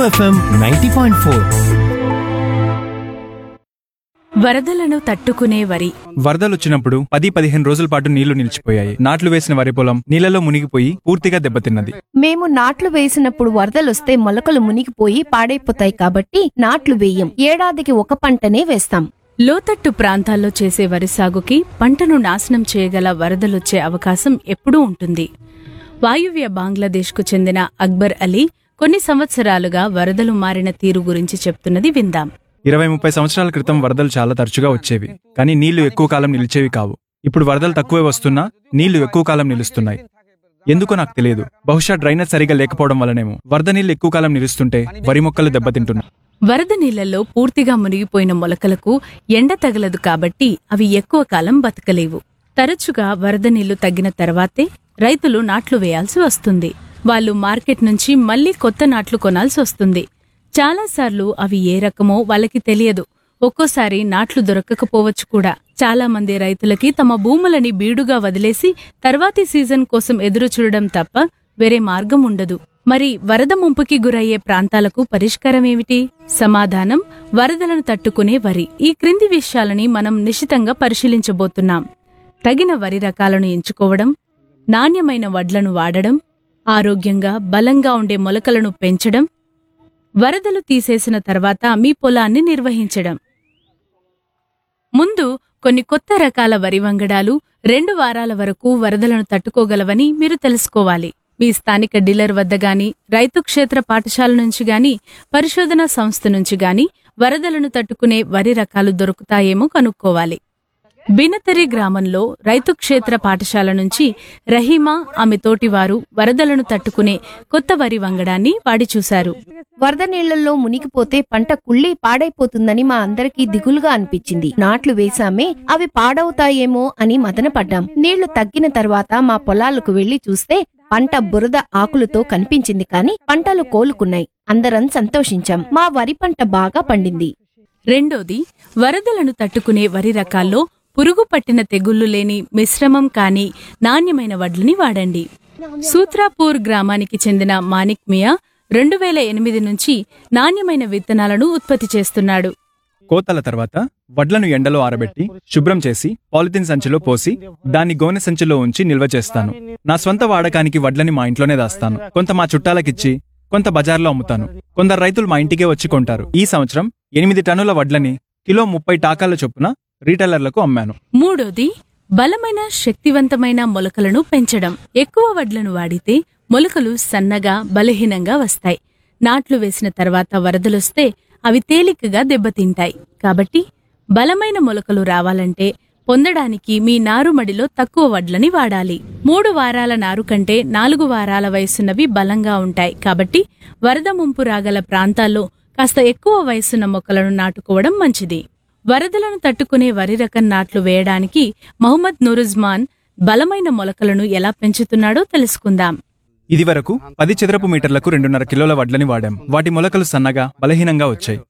FM ninety point four వరదలను తట్టుకునే వరి వరదలొచ్చినప్పుడు పది పదిహేను రోజుల పాటు నీళ్లు నిలిచిపోయాయి నాట్లు వేసిన వరి పొలం నీళ్లలో మునిగిపోయి పూర్తిగా దెబ్బతిన్నది మేము నాట్లు వేసినప్పుడు వరదలొస్తే మొలకలు మునిగిపోయి పాడైపోతాయి కాబట్టి నాట్లు వేయం ఏడాదికి ఒక పంటనే వేస్తాం లోతట్టు ప్రాంతాల్లో చేసే వరి సాగుకి పంటను నాశనం చేయగల వరదలొచ్చే అవకాశం ఎప్పుడూ ఉంటుంది వాయువ్య బంగ్లాదేశ్కు చెందిన అక్బర్ అలీ కొన్ని సంవత్సరాలుగా వరదలు మారిన తీరు గురించి చెప్తున్నది విందాం ఇరవై ముప్పై సంవత్సరాల క్రితం వరదలు చాలా తరచుగా వచ్చేవి కానీ నీళ్లు ఎక్కువ కాలం నిలిచేవి కావు ఇప్పుడు వరదలు తక్కువే వస్తున్నా నీళ్లు ఎక్కువ కాలం నిలుస్తున్నాయి ఎందుకో నాకు తెలియదు బహుశా డ్రైనేజ్ సరిగా లేకపోవడం వల్లనేమో వరద నీళ్లు ఎక్కువ కాలం నిలుస్తుంటే వరి మొక్కలు దెబ్బతింటున్నాయి వరద నీళ్లలో పూర్తిగా మునిగిపోయిన మొలకలకు ఎండ తగలదు కాబట్టి అవి ఎక్కువ కాలం బతకలేవు తరచుగా వరద నీళ్లు తగ్గిన తర్వాతే రైతులు నాట్లు వేయాల్సి వస్తుంది వాళ్ళు మార్కెట్ నుంచి మళ్లీ కొత్త నాట్లు కొనాల్సి వస్తుంది చాలాసార్లు అవి ఏ రకమో వాళ్ళకి తెలియదు ఒక్కోసారి నాట్లు దొరకకపోవచ్చు కూడా చాలా మంది రైతులకి తమ భూములని బీడుగా వదిలేసి తర్వాతి సీజన్ కోసం ఎదురు చూడడం తప్ప వేరే మార్గం ఉండదు మరి వరద ముంపుకి గురయ్యే ప్రాంతాలకు పరిష్కారం ఏమిటి సమాధానం వరదలను తట్టుకునే వరి ఈ క్రింది విషయాలని మనం నిశితంగా పరిశీలించబోతున్నాం తగిన వరి రకాలను ఎంచుకోవడం నాణ్యమైన వడ్లను వాడడం ఆరోగ్యంగా బలంగా ఉండే మొలకలను పెంచడం వరదలు తీసేసిన తర్వాత మీ పొలాన్ని నిర్వహించడం ముందు కొన్ని కొత్త రకాల వరి వంగడాలు రెండు వారాల వరకు వరదలను తట్టుకోగలవని మీరు తెలుసుకోవాలి మీ స్థానిక డీలర్ వద్ద గాని రైతు క్షేత్ర పాఠశాల నుంచి గాని పరిశోధనా సంస్థ నుంచి గాని వరదలను తట్టుకునే వరి రకాలు దొరుకుతాయేమో కనుక్కోవాలి బినతరి గ్రామంలో రైతు క్షేత్ర పాఠశాల నుంచి రహీమా ఆమె తోటివారు వరదలను తట్టుకునే కొత్త వరి వంగడాన్ని వాడి చూశారు వరద నీళ్లలో మునిగిపోతే పంట కుళ్ళి పాడైపోతుందని మా అందరికీ దిగులుగా అనిపించింది నాట్లు వేశామే అవి పాడవుతాయేమో అని మదనపడ్డాం నీళ్లు తగ్గిన తర్వాత మా పొలాలకు వెళ్లి చూస్తే పంట బురద ఆకులతో కనిపించింది కాని పంటలు కోలుకున్నాయి అందరం సంతోషించాం మా వరి పంట బాగా పండింది రెండోది వరదలను తట్టుకునే వరి రకాల్లో పురుగు పట్టిన తెగుళ్లు లేని మిశ్రమం కాని నాణ్యమైన వడ్లని వాడండి సూత్రాపూర్ గ్రామానికి చెందిన మానిక్ మియా రెండు వేల ఎనిమిది నుంచి నాణ్యమైన విత్తనాలను ఉత్పత్తి చేస్తున్నాడు కోతల తర్వాత వడ్లను ఎండలో ఆరబెట్టి శుభ్రం చేసి పాలిథిన్ సంచిలో పోసి దాన్ని గోనె సంచిలో ఉంచి నిల్వ చేస్తాను నా స్వంత వాడకానికి వడ్లని మా ఇంట్లోనే దాస్తాను కొంత మా చుట్టాలకిచ్చి కొంత బజార్లో అమ్ముతాను కొందరు రైతులు మా ఇంటికే వచ్చి కొంటారు ఈ సంవత్సరం ఎనిమిది టన్నుల వడ్లని కిలో ముప్పై టాకాల చొప్పున రీటైలర్లకు అమ్మాను మూడోది బలమైన శక్తివంతమైన మొలకలను పెంచడం ఎక్కువ వడ్లను వాడితే మొలకలు సన్నగా బలహీనంగా వస్తాయి నాట్లు వేసిన తర్వాత వరదలొస్తే అవి తేలికగా దెబ్బతింటాయి కాబట్టి బలమైన మొలకలు రావాలంటే పొందడానికి మీ నారుమడిలో తక్కువ వడ్లని వాడాలి మూడు వారాల నారు కంటే నాలుగు వారాల వయసున్నవి బలంగా ఉంటాయి కాబట్టి వరద ముంపు రాగల ప్రాంతాల్లో కాస్త ఎక్కువ వయసున్న మొక్కలను నాటుకోవడం మంచిది వరదలను తట్టుకునే వరి రకం నాట్లు వేయడానికి మహమ్మద్ నూరుజ్మాన్ బలమైన మొలకలను ఎలా పెంచుతున్నాడో తెలుసుకుందాం ఇది వరకు పది చదరపు మీటర్లకు రెండున్నర కిలోల వడ్లని వాడాం వాటి మొలకలు సన్నగా బలహీనంగా వచ్చాయి